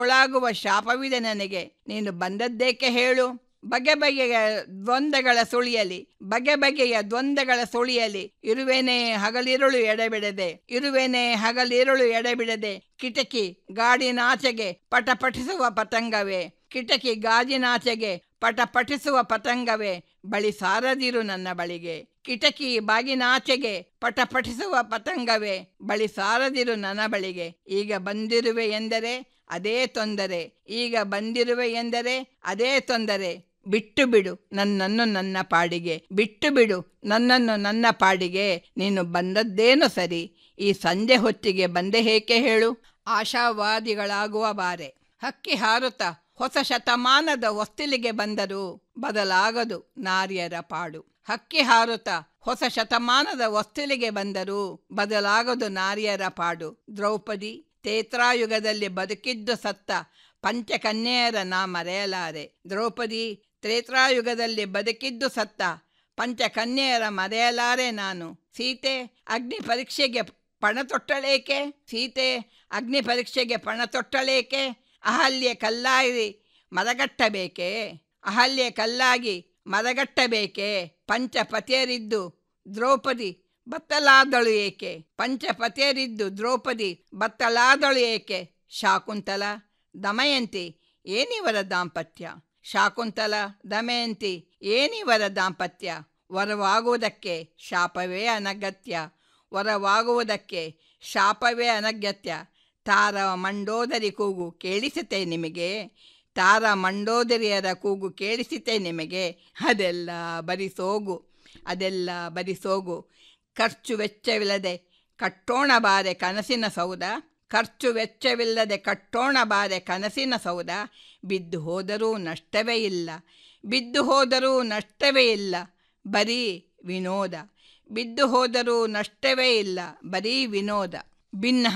ಒಳಾಗುವ ಶಾಪವಿದೆ ನನಗೆ ನೀನು ಬಂದದ್ದೇಕೆ ಹೇಳು ಬಗೆ ಬಗೆಯ ದ್ವಂದ್ವಗಳ ಸುಳಿಯಲಿ ಬಗೆ ಬಗೆಯ ದ್ವಂದ್ವಗಳ ಸುಳಿಯಲಿ ಇರುವೆನೇ ಹಗಲಿರುಳು ಎಡೆಬಿಡದೆ ಇರುವೆನೇ ಹಗಲಿರುಳು ಎಡೆಬಿಡದೆ ಕಿಟಕಿ ಗಾಡಿನಾಚೆಗೆ ಪಟಪಟಿಸುವ ಪತಂಗವೇ ಕಿಟಕಿ ಗಾಜಿನಾಚೆಗೆ ಪಟಪಟಿಸುವ ಪತಂಗವೇ ಬಳಿ ಸಾರದಿರು ನನ್ನ ಬಳಿಗೆ ಕಿಟಕಿ ಬಾಗಿನಾಚೆಗೆ ಪಟಪಟಿಸುವ ಪತಂಗವೇ ಬಳಿ ಸಾರದಿರು ನನ್ನ ಬಳಿಗೆ ಈಗ ಬಂದಿರುವೆ ಎಂದರೆ ಅದೇ ತೊಂದರೆ ಈಗ ಬಂದಿರುವೆ ಎಂದರೆ ಅದೇ ತೊಂದರೆ ಬಿಟ್ಟು ಬಿಡು ನನ್ನನ್ನು ನನ್ನ ಪಾಡಿಗೆ ಬಿಟ್ಟು ಬಿಡು ನನ್ನನ್ನು ನನ್ನ ಪಾಡಿಗೆ ನೀನು ಬಂದದ್ದೇನು ಸರಿ ಈ ಸಂಜೆ ಹೊತ್ತಿಗೆ ಬಂದೆ ಹೇಗೆ ಹೇಳು ಆಶಾವಾದಿಗಳಾಗುವ ಬಾರೆ ಹಕ್ಕಿ ಹಾರುತ್ತಾ ಹೊಸ ಶತಮಾನದ ಹೊಸ್ತಿಲಿಗೆ ಬಂದರೂ ಬದಲಾಗದು ನಾರಿಯರ ಪಾಡು ಹಕ್ಕಿ ಹಾರುತ್ತಾ ಹೊಸ ಶತಮಾನದ ಹೊಸ್ತಿಲಿಗೆ ಬಂದರೂ ಬದಲಾಗದು ನಾರಿಯರ ಪಾಡು ದ್ರೌಪದಿ ತೇತ್ರಾಯುಗದಲ್ಲಿ ಬದುಕಿದ್ದು ಸತ್ತ ಪಂಚಕನ್ಯೆಯರ ನಾ ಮರೆಯಲಾರೆ ದ್ರೌಪದಿ ತ್ರೇತ್ರಾಯುಗದಲ್ಲಿ ಬದುಕಿದ್ದು ಸತ್ತ ಪಂಚಕನ್ಯೆಯರ ಮರೆಯಲಾರೆ ನಾನು ಸೀತೆ ಅಗ್ನಿ ಪರೀಕ್ಷೆಗೆ ಪಣ ತೊಟ್ಟಳೇಕೆ ಸೀತೆ ಅಗ್ನಿ ಪರೀಕ್ಷೆಗೆ ಪಣ ತೊಟ್ಟಳೇಕೆ ಅಹಲ್ಯೆ ಕಲ್ಲಾಗಿ ಮರಗಟ್ಟಬೇಕೆ ಅಹಲ್ಯೆ ಕಲ್ಲಾಗಿ ಮರಗಟ್ಟಬೇಕೆ ಪಂಚಪತಿಯರಿದ್ದು ದ್ರೌಪದಿ ಬತ್ತಲಾದಳು ಏಕೆ ಪಂಚಪತಿಯರಿದ್ದು ದ್ರೌಪದಿ ಬತ್ತಲಾದಳು ಏಕೆ ಶಾಕುಂತಲ ದಮಯಂತಿ ಏನಿವರ ದಾಂಪತ್ಯ ಶಾಕುಂತಲ ದಮಯಂತಿ ಏನಿವರ ದಾಂಪತ್ಯ ವರವಾಗುವುದಕ್ಕೆ ಶಾಪವೇ ಅನಗತ್ಯ ವರವಾಗುವುದಕ್ಕೆ ಶಾಪವೇ ಅನಗತ್ಯ ತಾರ ಮಂಡೋದರಿ ಕೂಗು ಕೇಳಿಸುತ್ತೆ ನಿಮಗೆ ತಾರ ಮಂಡೋದರಿಯರ ಕೂಗು ಕೇಳಿಸುತ್ತೆ ನಿಮಗೆ ಅದೆಲ್ಲ ಬರಿ ಸೋಗು ಅದೆಲ್ಲ ಬರಿ ಸೋಗು ಖರ್ಚು ವೆಚ್ಚವಿಲ್ಲದೆ ಕಟ್ಟೋಣ ಬಾರೆ ಕನಸಿನ ಸೌಧ ಖರ್ಚು ವೆಚ್ಚವಿಲ್ಲದೆ ಕಟ್ಟೋಣ ಬಾರೆ ಕನಸಿನ ಸೌಧ ಬಿದ್ದು ಹೋದರೂ ನಷ್ಟವೇ ಇಲ್ಲ ಬಿದ್ದು ಹೋದರೂ ನಷ್ಟವೇ ಇಲ್ಲ ಬರೀ ವಿನೋದ ಬಿದ್ದು ಹೋದರೂ ನಷ್ಟವೇ ಇಲ್ಲ ಬರೀ ವಿನೋದ ಭಿನ್ನಃ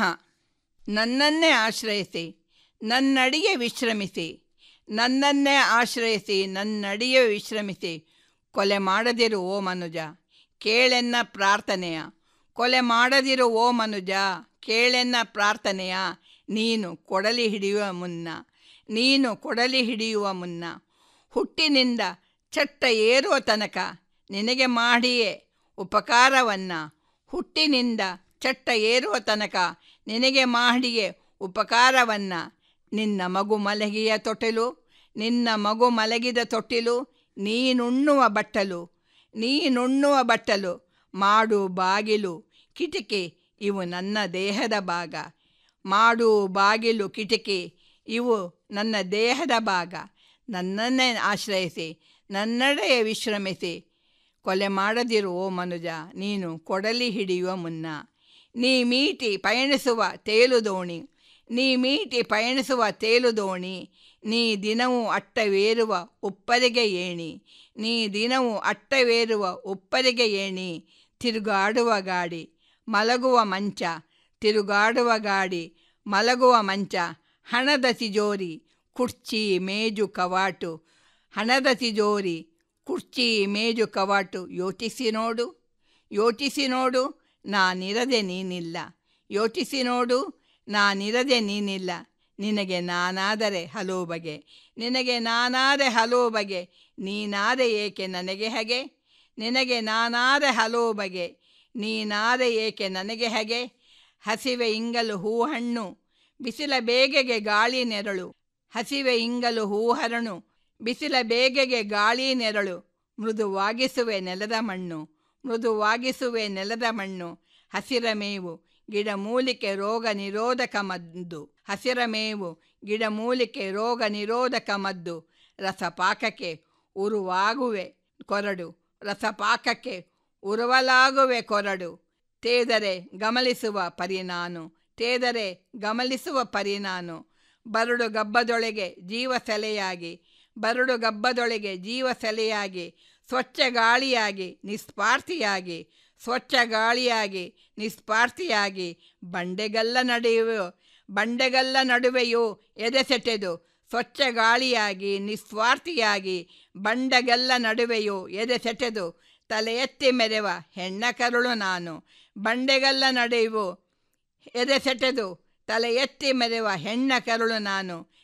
ನನ್ನನ್ನೇ ಆಶ್ರಯಿಸಿ ನನ್ನಡಿಗೆ ವಿಶ್ರಮಿಸಿ ನನ್ನನ್ನೇ ಆಶ್ರಯಿಸಿ ನನ್ನಡಿಗೆ ವಿಶ್ರಮಿಸಿ ಕೊಲೆ ಮಾಡದಿರು ಓ ಮನುಜ ಕೇಳೆನ್ನ ಪ್ರಾರ್ಥನೆಯ ಕೊಲೆ ಮಾಡದಿರು ಓ ಮನುಜ ಕೇಳೆನ್ನ ಪ್ರಾರ್ಥನೆಯ ನೀನು ಕೊಡಲಿ ಹಿಡಿಯುವ ಮುನ್ನ ನೀನು ಕೊಡಲಿ ಹಿಡಿಯುವ ಮುನ್ನ ಹುಟ್ಟಿನಿಂದ ಚಟ್ಟ ಏರುವ ತನಕ ನಿನಗೆ ಮಾಡಿಯೇ ಉಪಕಾರವನ್ನು ಹುಟ್ಟಿನಿಂದ ಚಟ್ಟ ಏರುವ ತನಕ ನಿನಗೆ ಮಾಡಿಯೇ ಉಪಕಾರವನ್ನು ನಿನ್ನ ಮಗು ಮಲಗಿಯ ತೊಟ್ಟಿಲು ನಿನ್ನ ಮಗು ಮಲಗಿದ ತೊಟ್ಟಿಲು ನೀನುಣ್ಣುವ ಬಟ್ಟಲು ನೀನುಣ್ಣುವ ಬಟ್ಟಲು ಮಾಡು ಬಾಗಿಲು ಕಿಟಕಿ ಇವು ನನ್ನ ದೇಹದ ಭಾಗ ಮಾಡು ಬಾಗಿಲು ಕಿಟಕಿ ಇವು ನನ್ನ ದೇಹದ ಭಾಗ ನನ್ನನ್ನೇ ಆಶ್ರಯಿಸಿ ನನ್ನಡೆಯ ವಿಶ್ರಮಿಸಿ ಕೊಲೆ ಮಾಡದಿರು ಓ ಮನುಜ ನೀನು ಕೊಡಲಿ ಹಿಡಿಯುವ ಮುನ್ನ ನೀ ಮೀಟಿ ಪಯಣಿಸುವ ತೇಲು ದೋಣಿ ನೀ ಮೀಟಿ ಪಯಣಿಸುವ ತೇಲು ದೋಣಿ ನೀ ದಿನವೂ ಅಟ್ಟವೇರುವ ಉಪ್ಪರಿಗೆ ಏಣಿ ನೀ ದಿನವೂ ಅಟ್ಟವೇರುವ ಉಪ್ಪರಿಗೆ ಏಣಿ ತಿರುಗಾಡುವ ಗಾಡಿ ಮಲಗುವ ಮಂಚ ತಿರುಗಾಡುವ ಗಾಡಿ ಮಲಗುವ ಮಂಚ ಹಣದ ತಿಜೋರಿ ಕುರ್ಚಿ ಮೇಜು ಕವಾಟು ಹಣದ ತಿಜೋರಿ ಕುರ್ಚಿ ಮೇಜು ಕವಾಟು ಯೋಚಿಸಿ ನೋಡು ಯೋಚಿಸಿ ನೋಡು ನಾನಿರದೆ ನೀನಿಲ್ಲ ಯೋಚಿಸಿ ನೋಡು ನಾನಿರದೆ ನೀನಿಲ್ಲ ನಿನಗೆ ನಾನಾದರೆ ಹಲವು ಬಗೆ ನಿನಗೆ ನಾನಾದೆ ಹಲವು ಬಗೆ ನೀನಾದೆ ಏಕೆ ನನಗೆ ಹಾಗೆ ನಿನಗೆ ನಾನಾದೆ ಹಲವು ಬಗೆ ನೀನಾದೆ ಏಕೆ ನನಗೆ ಹಾಗೆ ಹಸಿವೆ ಇಂಗಲು ಹೂಹಣ್ಣು ಬಿಸಿಲ ಬೇಗೆಗೆ ಗಾಳಿ ನೆರಳು ಹಸಿವೆ ಇಂಗಲು ಹೂಹರಣು ಬಿಸಿಲ ಬೇಗೆಗೆ ಗಾಳಿ ನೆರಳು ಮೃದುವಾಗಿಸುವೆ ನೆಲದ ಮಣ್ಣು ಮೃದುವಾಗಿಸುವೆ ನೆಲದ ಮಣ್ಣು ಹಸಿರ ಮೇವು ಗಿಡಮೂಲಿಕೆ ರೋಗ ನಿರೋಧಕ ಮದ್ದು ಹಸಿರ ಮೇವು ಗಿಡಮೂಲಿಕೆ ರೋಗ ನಿರೋಧಕ ಮದ್ದು ರಸಪಾಕಕ್ಕೆ ಉರುವಾಗುವೆ ಕೊರಡು ರಸಪಾಕಕ್ಕೆ ಉರುವಲಾಗುವೆ ಕೊರಡು ತೇದರೆ ಗಮನಿಸುವ ಪರಿ ನಾನು ತೇದರೆ ಗಮನಿಸುವ ಪರಿ ನಾನು ಬರಡು ಗಬ್ಬದೊಳಗೆ ಜೀವ ಸೆಲೆಯಾಗಿ ಬರಡು ಗಬ್ಬದೊಳಗೆ ಜೀವ ಸೆಲೆಯಾಗಿ ಸ್ವಚ್ಛ ಗಾಳಿಯಾಗಿ ನಿಸ್ಪಾರ್ಥಿಯಾಗಿ ಸ್ವಚ್ಛ ಗಾಳಿಯಾಗಿ ನಿಸ್ಪಾರ್ಥಿಯಾಗಿ ಬಂಡೆಗಲ್ಲ ನಡೆಯುವ ಬಂಡೆಗಲ್ಲ ನಡುವೆಯೂ ಎದೆಸೆಟೆದು ಸ್ವಚ್ಛ ಗಾಳಿಯಾಗಿ ನಿಸ್ವಾರ್ಥಿಯಾಗಿ ಬಂಡೆಗೆಲ್ಲ ನಡುವೆಯೂ ಎದೆಸೆಟೆದು ತಲೆ ಎತ್ತಿ ಮೆರೆವ ಹೆಣ್ಣ ಕರುಳು ನಾನು ಬಂಡೆಗಲ್ಲ ನಡೆಯುವು ಎದೆಸೆಟೆದು ತಲೆ ಎತ್ತಿ ಮೆರೆವ ಹೆಣ್ಣ ಕರುಳು ನಾನು